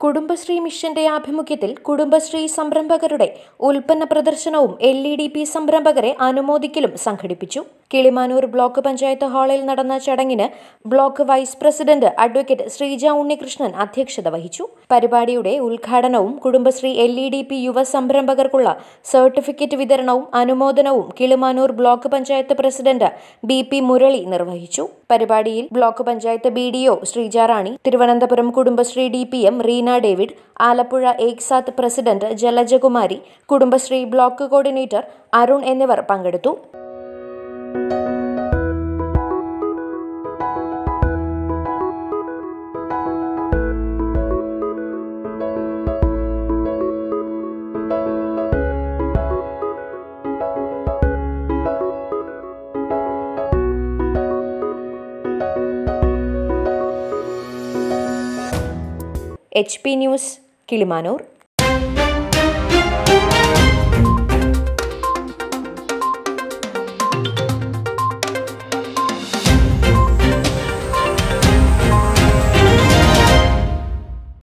കുടുംബശ്രീ മിഷന്റെ ആഭിമുഖ്യത്തിൽ കുടുംബശ്രീ സംരംഭകരുടെ ഉൽപ്പന്ന പ്രദർശനവും എൽ ഇ ഡി പി സംരംഭകരെ അനുമോദിക്കലും സംഘടിപ്പിച്ചു കിളിമാനൂർ ബ്ലോക്ക് പഞ്ചായത്ത് ഹാളിൽ നടന്ന ചടങ്ങിന് block vice president advocate Sreeja Unnikrishnan അധ്യക്ഷത വഹിച്ചു പരിപാടിയുടെ ഉദ്ഘാടനവും Kudumbashree L E D P യുവ സംരംഭകർക്കുള്ള സർട്ടിഫിക്കറ്റ് വിതരണവും അനുമോദനവും Kilimanoor block panchayat president B P Murali നിർവഹിച്ചു പരിപാടിയിൽ block panchayat B D O Sreejarani Thiruvananthapuram Kudumbashree D P M Reena David Alappuzha ഏക്സാത്ത് president Jalajakumari Kudumbashree block coordinator Arun എന്നിവർ പങ്കെടുത്തു എച്ച് പി ന്യൂസ് കിളിമാനൂർ